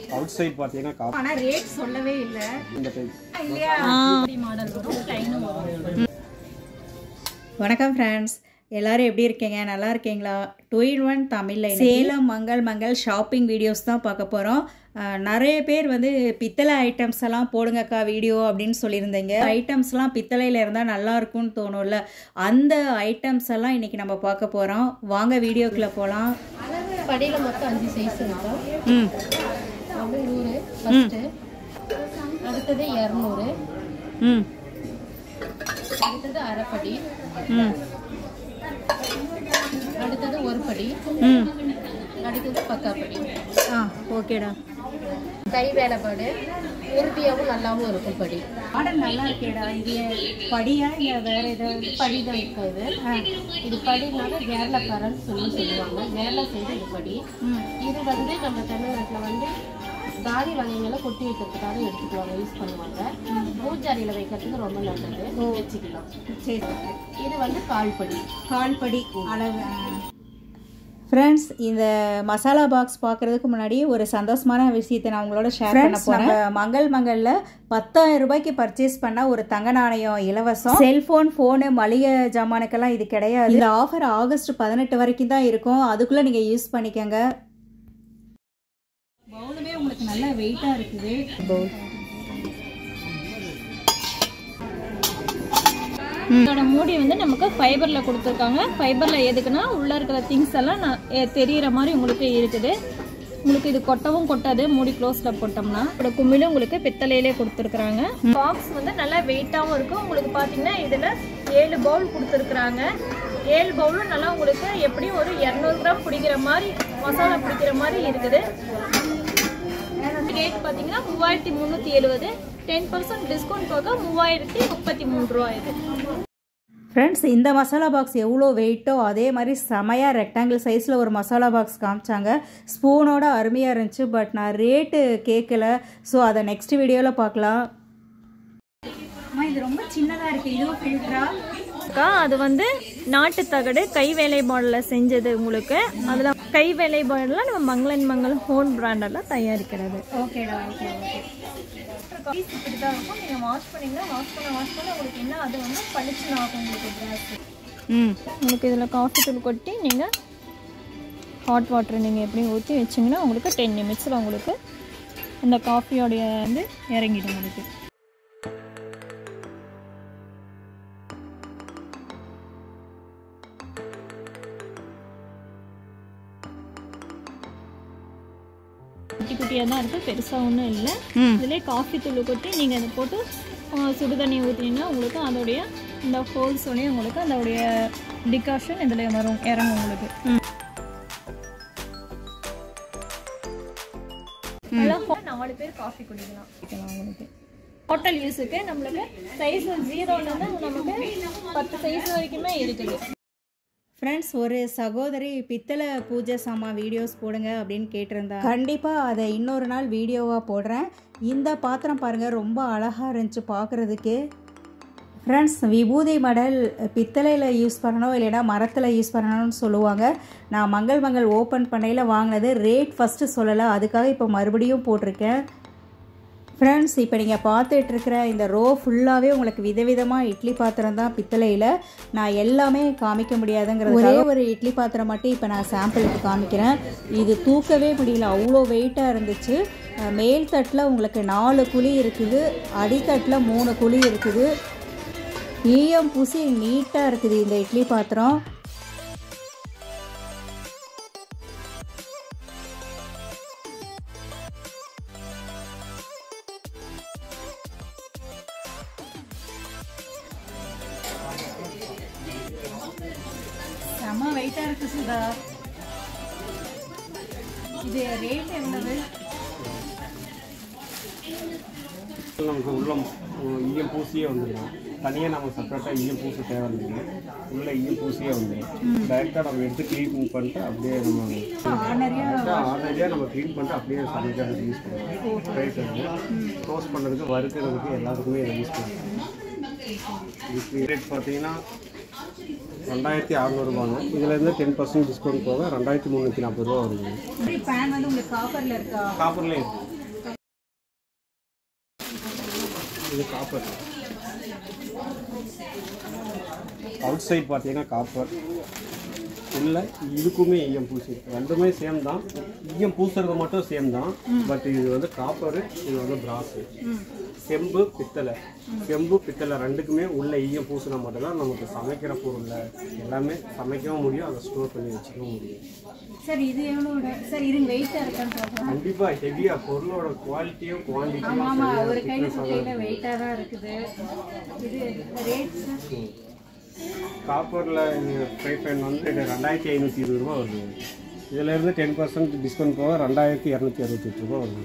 Out outside பார்த்தீங்கன்னா copper ஆனா rate சொல்லவே இல்ல இந்த டைப் இல்லையா மாடல் வரும் லைனும் வரும் வணக்கம் ஃப்ரெண்ட்ஸ் எல்லாரும் எப்படி இருக்கீங்க நல்லா இருக்கீங்களா டூ இன் ஒன் தமிழில் சேலம் மங்கள் மங்கள் ஷாப்பிங் வீடியோஸ் தான் பார்க்க போகிறோம் நிறைய பேர் வந்து பித்தளை ஐட்டம்ஸ் எல்லாம் போடுங்கக்கா வீடியோ அப்படின்னு சொல்லியிருந்தீங்க ஐட்டம்ஸ்லாம் பித்தளையில் இருந்தால் நல்லா இருக்கும்னு தோணும்ல அந்த ஐட்டம்ஸ் எல்லாம் இன்னைக்கு நம்ம பார்க்க போகிறோம் வாங்க வீடியோக்குள்ளே போகலாம் படியில் மொத்தம் அஞ்சு சைஸ் இருக்கும் ம் வந்து நூறு ஃபஸ்ட்டு அடுத்தது இரநூறு ம் அடுத்தது அரைப்படி ம் அடுத்தது ஒரு படி ம் அடுத்தது பக்காப்படி ஆ ஓகேடா கை வேலைப்பாடு உறுதியாகவும் நல்லாவும் இருக்கும் படி மாடல் நல்லா இருக்கேடா இது படியா இல்லை வேற ஏதாவது படி தான் இருக்கும் இது இது படினால கேரளா பரன்னு சொல்லி சொல்லுவாங்க கேரளா சைடு இது படி இது வந்து நம்ம தமிழ்நாட்டில் வந்து தாலி வகைகளை கொட்டி வைக்கிறதுக்காக எடுத்துக்குவாங்க யூஸ் பண்ணுவாங்க பூஜாரியில் வைக்கிறதுக்கு ரொம்ப நல்லது வச்சுக்கலாம் சரி இது வந்து கால் படி கால் படி அளவு ஃப்ரெண்ட்ஸ் இந்த மசாலா பாக்ஸ் பார்க்கறதுக்கு முன்னாடி ஒரு சந்தோஷமான விஷயத்தை நான் உங்களோட ஷேர் பண்ண போகிறேன் மங்கள் மங்களில் பத்தாயிரம் ரூபாய்க்கு பர்ச்சேஸ் பண்ணால் ஒரு தங்க நாணயம் இலவசம் செல்ஃபோன் ஃபோனு மளிகை ஜாமானுக்கெல்லாம் இது கிடையாது இந்த ஆஃபர் ஆகஸ்ட் பதினெட்டு வரைக்கும் தான் இருக்கும் அதுக்குள்ளே நீங்கள் யூஸ் பண்ணிக்கோங்க பவுலுமே உங்களுக்கு நல்ல வெயிட்டாக இருக்குது பவுல் இதோட மூடி வந்து நமக்கு ஃபைபரில் கொடுத்துருக்காங்க ஃபைபரில் எதுக்குன்னா உள்ளே இருக்கிற திங்ஸ் எல்லாம் நான் எ- தெரியிற மாதிரி உங்களுக்கு இருக்குது உங்களுக்கு இது கொட்டவும் கொட்டாது மூடி க்ளோஸில் போட்டோம்னா இதோட கும்மிலும் உங்களுக்கு பித்தளையிலே கொடுத்துருக்குறாங்க பாக்ஸ் வந்து நல்லா வெயிட்டாகவும் இருக்கும் உங்களுக்கு பார்த்தீங்கன்னா இதில் ஏழு பவுல் கொடுத்துருக்குறாங்க ஏழு பவுலும் நல்லா உங்களுக்கு எப்படியும் ஒரு இரநூறு கிராம் பிடிக்கிற மாதிரி மசாலா பிடிக்கிற மாதிரி இருக்குது ரேட் பார்த்தீங்கன்னா மூவாயிரத்தி முந்நூற்றி எழுபது டென் பர்சன்ட் டிஸ்கவுண்ட் போக மூவாயிரத்தி முப்பத்தி மூணு ரூபா இது ஃப்ரெண்ட்ஸ் இந்த மசாலா பாக்ஸ் எவ்வளோ வெயிட்டோ அதே மாதிரி செமையாக ரெக்டாங்கிள் சைஸில் ஒரு மசாலா பாக்ஸ் காமிச்சாங்க ஸ்பூனோட அருமையாக இருந்துச்சு பட் நான் ரேட்டு கேட்கல ஸோ அதை நெக்ஸ்ட் வீடியோவில் பார்க்கலாம் இது ரொம்ப சின்னதாக இருக்குது இதுவும் ஃபில்டரா அக்கா, அது வந்து நாட்டு தகடு கை வேலைப்பாடில் செஞ்சது உங்களுக்கு அதில் கை வேலைப்பாடில் நம்ம மங்களன் மங்கள் ஹோன் பிராண்டெல்லாம் தயாரிக்கிறது ஓகேடா ஓகே ஓகே பீஸ் இப்படி தான் இருக்கும் நீங்கள் வாஷ் பண்ணீங்கன்னா வாஷ் பண்ண வாஷ் பண்ண உங்களுக்கு என்ன அது வந்து பளிச்சுன்னு ஆகும் உங்களுக்கு ட்ரெஸ் ம் உங்களுக்கு இதில் காஃபி தூள் கொட்டி நீங்கள் ஹாட் வாட்டர் நீங்கள் எப்படி ஊற்றி வச்சிங்கன்னா உங்களுக்கு டென் நிமிட்ஸில் உங்களுக்கு அந்த காஃபியோடைய வந்து இறங்கிடும் உங்களுக்கு குட்டி குட்டியாக தான் இருக்குது பெருசாக ஒன்றும் இல்லை இதிலே காஃபி தூள் கொட்டி நீங்கள் அதை போட்டு ஆ, சுடு தண்ணி ஊற்றினீங்கன்னா உங்களுக்கு அதோடைய இந்த ஹோல்ஸோடய உங்களுக்கு அதோடைய டிகாஷன் இதில் வரும் இறங்கும் உங்களுக்கு நல்லா hot- நாலு பேர் காஃபி குடிக்கலாம் குடிக்கலாம் உங்களுக்கு ஹோட்டல் யூஸுக்கு நம்மளுக்கு சைஸ் ஜீரோலேருந்து நமக்கு பத்து சைஸ் வரைக்குமே இருக்குது ஃப்ரெண்ட்ஸ் ஒரு சகோதரி பித்தளை பூஜை சாமான் வீடியோஸ் போடுங்க அப்படின்னு கேட்டிருந்தா கண்டிப்பாக அதை இன்னொரு நாள் வீடியோவாக போடுறேன் இந்த பாத்திரம் பாருங்கள் ரொம்ப அழகாக இருந்துச்சு பார்க்குறதுக்கு ஃப்ரெண்ட்ஸ் விபூதி மடல் பித்தளையில் யூஸ் பண்ணணும் இல்லைன்னா மரத்தில் யூஸ் பண்ணணும்னு சொல்லுவாங்க நான் மங்கள் மங்கள் ஓப்பன் பண்ணையில் வாங்கினது ரேட் ஃபஸ்ட்டு சொல்லலை அதுக்காக இப்போ மறுபடியும் போட்டிருக்கேன் ஃப்ரெண்ட்ஸ் இப்போ நீங்கள் பார்த்துட்டு இருக்கிற இந்த ரோ ஃபுல்லாகவே உங்களுக்கு விதவிதமாக இட்லி பாத்திரம் தான் பித்தளையில் நான் எல்லாமே காமிக்க முடியாதுங்கிறது ஒரே ஒரு இட்லி பாத்திரம் மட்டும் இப்போ நான் சாம்பிளுக்கு காமிக்கிறேன் இது தூக்கவே முடியல அவ்வளோ வெயிட்டாக இருந்துச்சு அஹ் மேல் தட்டில் உங்களுக்கு நாலு குழி இருக்குது அடித்தட்டில் மூணு குழி இருக்குது ஈயம் பூசி நீட்டாக இருக்குது இந்த இட்லி பாத்திரம் செம்ம வெயிட்டாக இருக்குது சுதா இது ரேட் எவ்வளவு நமக்கு உள்ள உம், ஈயம் பூசியே வந்துடும் தனியாக நம்ம செப்பரேட்டாக ஈயம் பூச தேவையில்லைங்க உள்ள ஈயம் பூசியே வந்துடும் டைரெக்டாக நம்ம எடுத்து க்ளீன் பண்ணிட்டு அப்படியே நம்ம ஆர்டினரியாக நம்ம க்ளீன் பண்ணிட்டு அப்படியே சமைக்கிறதுக்கு யூஸ் பண்ணுவோம் ஃப்ரை பண்ணி க்ளோஸ் பண்ணுறதுக்கு வறுக்கிறதுக்கு எல்லாத்துக்குமே இதை யூஸ் பண்ணுவோம் இதுக்கு ரேட் பார்த்தீங்கன்னா ரெண்டாயிரத்தி அறநூறுபாங்க இதுலேருந்து டென் பர்சன்ட் டிஸ்கவுண்ட் போக ரெண்டாயிரத்தி முந்நூற்றி நாற்பது ரூபா வருது பேன் வந்து உங்களுக்கு காப்பரில் இருக்கா காப்பர்லேயே இருக்குது இது காப்பர் அவுட் சைட் பார்த்தீங்கன்னா காப்பர் இல்லை இதுக்குமே ஈயம் பூசி இருக்கு. ரெண்டுமே சேம் தான் ஈயம் பூசுறது மட்டும் சேம் தான் பட் இது வந்து காப்பரு இது வந்து பிராஸு செம்பு பித்தளை செம்பு பித்தளை ரெண்டுக்குமே உள்ள ஈயம் பூசினா மட்டும் தான் நமக்கு சமைக்கிற பொருளில் எல்லாமே சமைக்கவும் முடியும் அதை ஸ்டோர் பண்ணி வச்சுக்கவும் முடியும் சார் இது எவ்வளோ சார் இது வெயிட்டாக இருக்கான்னு பார்க்கலாம் கண்டிப்பாக ஹெவியாக பொருளோட குவாலிட்டியும் குவான்டிட்டியும் ஆமாம் ஒரு கையில் கையில் வெயிட்டாக தான் இருக்குது இது ரேட் சார் காப்பரில் ஃப்ரை பேன் வந்து இது ரெண்டாயிரத்தி ஐநூற்றி இருபது ரூபா வருது இதில் இருந்து டென் பர்சன்ட் டிஸ்கவுண்ட் போக ரெண்டாயிரத்தி இரநூத்தி அறுபத்தெட்டு ரூபா வருது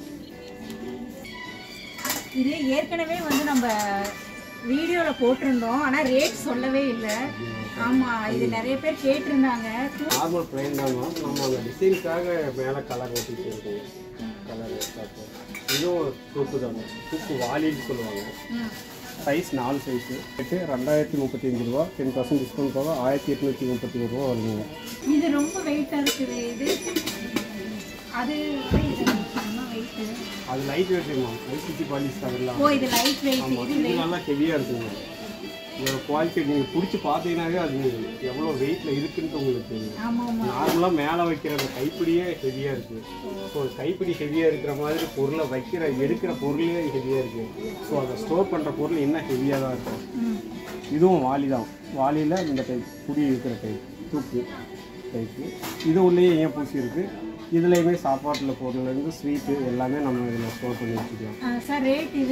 இது ஏற்கனவே வந்து நம்ம வீடியோவில் போட்டிருந்தோம் ஆனால் ரேட் சொல்லவே இல்லை ஆமாம் இது நிறைய பேர் கேட்டிருந்தாங்க நார்மல் பிளைன் தான் மேம். நம்ம அந்த டிசைனுக்காக மேலே கலர் ஓட்டிட்டு இருக்கோம் கலர் காப்பர் இதுவும் தூக்கு தான் தூக்கு வாலின்னு சொல்லுவாங்க ம். சைஸ் நாலு சைஸு எட்டு ரெண்டாயிரத்தி முப்பத்தி அஞ்சு ரூபா டென் பர்சன்ட் டிஸ்கவுண்ட் போக ஆயிரத்தி எட்நூற்றி முப்பத்தி ஒரு ரூபா வருதுங்க இது ரொம்ப வெயிட்டாக இருக்குது இது அது வெயிட்டு அது light weight ma'am ICC polish அதெல்லாம் ஓ இது லைட் வெயிட் ஆமாம் இது நல்லா ஹெவியாக இருக்குங்க இதோட குவாலிட்டி நீங்கள் பிடிச்சி பார்த்தீங்கன்னாவே அது எவ்வளோ வெயிட்டில் இருக்குன்ட்டு உங்களுக்கு தெரியும் ஆமாம் ஆமாம் நார்மலாக மேலே வைக்கிற அந்த கைப்பிடியே ஹெவியாக இருக்குது ஸோ கைப்பிடி ஹெவியாக இருக்கிற மாதிரி பொருளை வைக்கிற எடுக்கிற பொருளே ஹெவியாக இருக்குது ஸோ அதை ஸ்டோர் பண்ணுற பொருள் இன்னும் ஹெவியாக தான் இருக்கும் ம் இதுவும் வாளி தான் வாளியில் இந்த டைப் புடி இருக்கிற டைப் தூக்கு டைப்பு இது உள்ளேயே ஏன் பூசி இருக்குது இதுலேயுமே சாப்பாட்டில் பொருள்லேருந்து ஸ்வீட்டு எல்லாமே நம்ம இதில் ஸ்டோர் பண்ணி வச்சுக்கலாம் ஆ, சார் ரேட் இது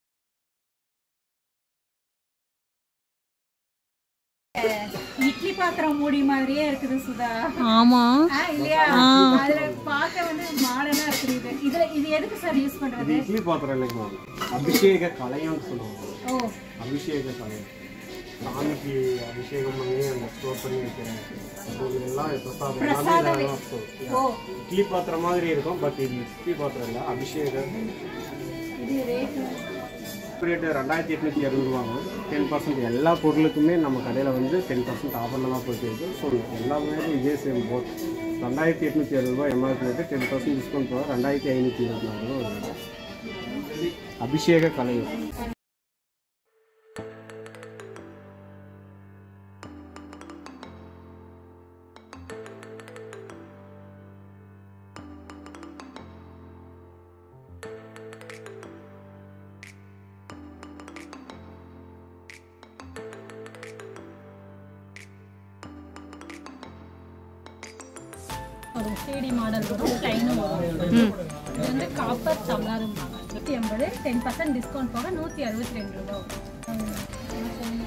அஹ், இட்லி பாத்திரம் மூடி மாதிரியே இருக்குது சுதா ஆமாம் ஆ, இல்லையா அதுல பார்க்க வந்து மாடர்னா இருக்குது இது இதுல இது எதுக்கு சார் யூஸ் இது பண்றது இட்லி பாத்திரம் இல்லைங்க அபிஷேக கலையம்னு சொல்லுவாங்க ஓ அபிஷேக கலையம் சாமிக்கு அபிஷேகம் பண்ணி அந்த ஸ்டோர் பண்ணி வைக்கிறேன் இது எல்லாம் பிரசாதம் எல்லாமே இதெல்லாம் store. ஓ இட்லி பாத்திரம் மாதிரி இருக்கும் பட் இது இட்லி பாத்திரம் இல்லை அபிஷேகம் இது ரேட் ரேட்டு ரெண்டாயிரத்தி எட்நூற்றி அறுபது ரூபாங்க டென் பர்சன்ட் எல்லா பொருளுக்குமே நம்ம கடையில் வந்து டென் பர்சன்ட் ஆஃபரில் தான் போயிட்டு இருக்கு ஸோ எல்லாமே இதே சேம் போட் ரெண்டாயிரத்தி எட்நூற்றி அறுபது ரூபா MRP rate ten percent discount போக ரெண்டாயிரத்தி ஐநூற்றி இருபத்தி நாலு ரூபா வருது அபிஷேக கலையம் ஒரு சிடி மாடல் வரும் ப்ளைனும் வரும் இது வந்து காப்பர் டம்ளரும்பாங்க நூற்றி எண்பது டென் பர்சன்ட் டிஸ்கவுண்ட் போக நூற்றி அறுபத்தி ரெண்டு ரூபா வரும்.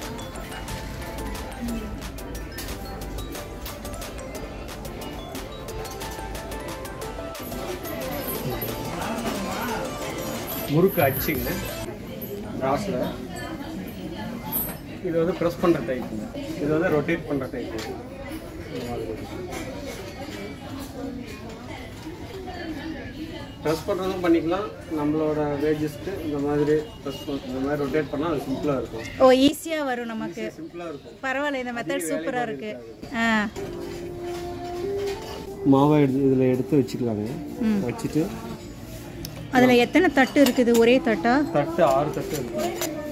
முறுக்கு அச்சுங்க கிராஸில் இது வந்து ப்ரெஸ் பண்ணுற டைப்புங்க இது வந்து ரொட்டேட் பண்ணுற டைப்பு ப்ரெஸ் பண்ணுறதும் பண்ணிக்கலாம் நம்மளோட வேஜஸ்க்கு இந்த மாதிரி ப்ரெஸ் இந்த மாதிரி ரொட்டேட் பண்ணால் அது சிம்பிளாக இருக்கும் ஓ ஈஸியா வரும் நமக்கு சிம்பிளாக இருக்கும் பரவாயில்ல இந்த மெத்தட் சூப்பரா இருக்கு ஆ மாவை எடுத்து இதில் எடுத்து வச்சுக்கலாங்க வச்சுட்டு அதுல எத்தனை தட்டு இருக்குது ஒரே தட்டா தட்டு ஆறு தட்டு இருக்கும்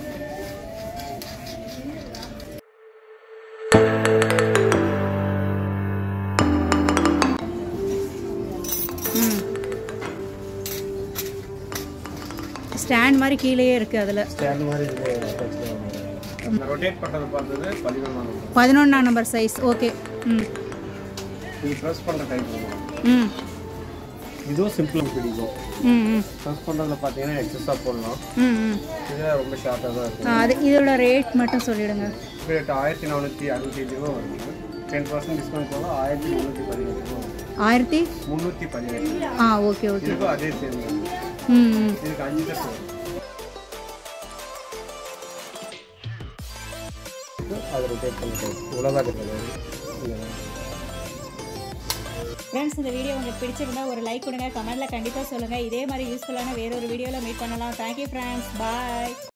ஸ்டாண்ட் மாதிரி கீழேயே இருக்கு அதுல ஸ்டாண்ட் மாதிரி ரொட்டேட் பண்ணுறது பார்த்தது பதினொன்றாம் நம்பர் பதினொன்றாம் நம்பர் சைஸ் ஓகே ம் இது ப்ரெஸ் பண்ணுற டைப் ம் இதுவும் சிம்பிளாக பிடிக்கும் ம் ம் ப்ரெஸ் பண்ணுறதுல பார்த்தீங்கன்னா எக்ஸஸாக போடலாம் ம் ம் இதில் ரொம்ப ஷார்ட்டாக தான் இருக்கும் ஆ, அது இதோட ரேட் மட்டும் சொல்லிடுங்க ரேட் ஆயிரத்தி நானூற்றி அறுபத்தி ஏழு ரூபா வருது டென் பர்சன்ட் டிஸ்கவுண்ட் போக ஆயிரத்தி முந்நூற்றி பதினெட்டு ரூபா வரும் ஆயிரத்தி முந்நூற்றி பதினெட்டு ஆ ஓகே ஓகே இதுக்கும் அதே சேம் தான் ம் ம் இதுக்கு அஞ்சு தட்டு வரும் அது ரொட்டேட் பண்ணிட்டு இவ்வளோதான் கிடையாது ஃப்ரெண்ட்ஸ் இந்த வீடியோ உங்களுக்கு பிடிச்சிருந்தா ஒரு லைக் கொடுங்க கமெண்ட்ல கண்டிப்பாக சொல்லுங்கள் இதே மாதிரி யூஸ்ஃபுல்லான வேற ஒரு வீடியோவில் மீட் பண்ணலாம் தேங்க்யூ ஃப்ரெண்ட்ஸ் பாய்